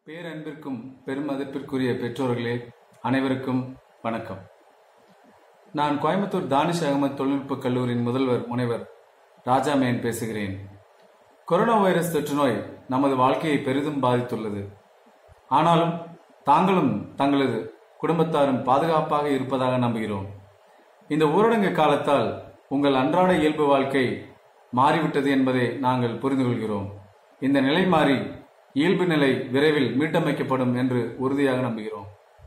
பேரன்பிற்கும் பெருமதிப்பிற்குரிய பெற்றோர்களே அனைவருக்கும் வணக்கம் நான் கோயம்புத்தூர் தானிஷ் அகமது தொழில்நுட்ப கல்லூரியின் முதல்வர் முனைவர் ராஜா மேன் பேசுகிறேன் கொரோனா வைரஸ் தொற்று நோய் நமது வாழ்க்கையை பெரிதும் பாதித்துள்ளது ஆனாலும் தாங்களும் தங்களது குடும்பத்தாரும் பாதுகாப்பாக இருப்பதாக நம்புகிறோம் இந்த ஊரடங்கு காலத்தால் உங்கள் அன்றாட இயல்பு வாழ்க்கை மாறிவிட்டது என்பதை நாங்கள் புரிந்து கொள்கிறோம் இந்த நிலை மாறி இயல்பு நிலை விரைவில் மீட்டமைக்கப்படும் என்று உறுதியாக நம்புகிறோம்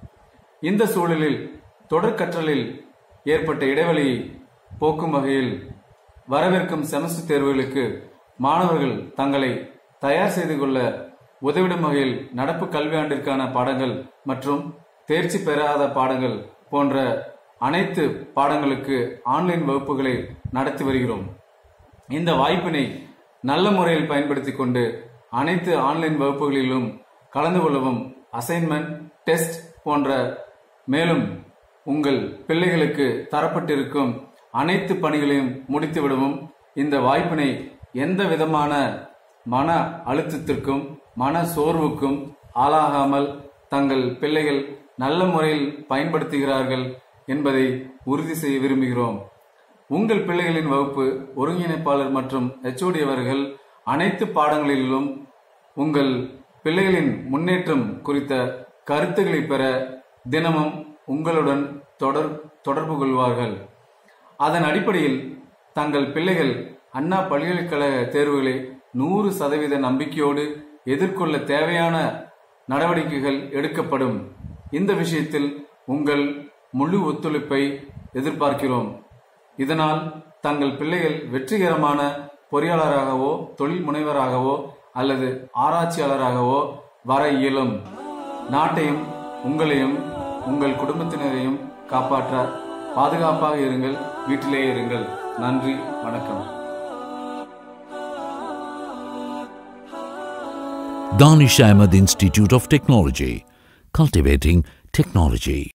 இந்த சூழலில் தொடர் கற்றலில் ஏற்பட்ட இடைவெளியை போக்கும் வகையில் வரவிருக்கும் செமஸ்டர் தேர்வுகளுக்கு மாணவர்கள் தங்களை தயார் செய்து கொள்ள உதவிடும் வகையில் நடப்பு கல்வியாண்டிற்கான பாடங்கள் மற்றும் தேர்ச்சி பெறாத பாடங்கள் போன்ற அனைத்து பாடங்களுக்கு ஆன்லைன் வகுப்புகளை நடத்தி வருகிறோம் இந்த வாய்ப்பினை நல்ல முறையில் பயன்படுத்திக் கொண்டு அனைத்து ஆன்லைன் வகுப்புகளிலும் கலந்து கொள்ளவும் அசைன்மெண்ட் டெஸ்ட் போன்ற மேலும் உங்கள் பிள்ளைகளுக்கு தரப்பட்டிருக்கும் அனைத்து பணிகளையும் முடித்துவிடவும் இந்த வாய்ப்பினை எந்த விதமான மன அழுத்தத்திற்கும் மன சோர்வுக்கும் ஆளாகாமல் தங்கள் பிள்ளைகள் நல்ல முறையில் பயன்படுத்துகிறார்கள் என்பதை உறுதி செய்ய விரும்புகிறோம் உங்கள் பிள்ளைகளின் வகுப்பு ஒருங்கிணைப்பாளர் மற்றும் HOD அவர்கள் அனைத்து பாடங்களிலும் உங்கள் பிள்ளைகளின் முன்னேற்றம் குறித்த கருத்துக்களை பெற தினமும் உங்களுடன் தொடர் தொடர்பு கொள்வார்கள் அதன் அடிப்படையில் தங்கள் பிள்ளைகள் அண்ணா பல்கலைக்கழக தேர்வுகளை நூறு சதவீத நம்பிக்கையோடு எதிர்கொள்ள தேவையான நடவடிக்கைகள் எடுக்கப்படும் இந்த விஷயத்தில் உங்கள் முழு ஒத்துழைப்பை எதிர்பார்க்கிறோம் இதனால் தங்கள் பிள்ளைகள் வெற்றிகரமான பொறியாளராகவோ தொழில் முனைவராகவோ அல்லது ஆராய்ச்சியாளராகவோ வர இயலும் நாட்டையும் உங்களையும் உங்கள் குடும்பத்தினரையும் காப்பாற்ற பாதுகாப்பாக இருங்கள் வீட்டிலேயே இருங்கள் நன்றி வணக்கம் Danish Ahmed Institute of Technology, cultivating technology.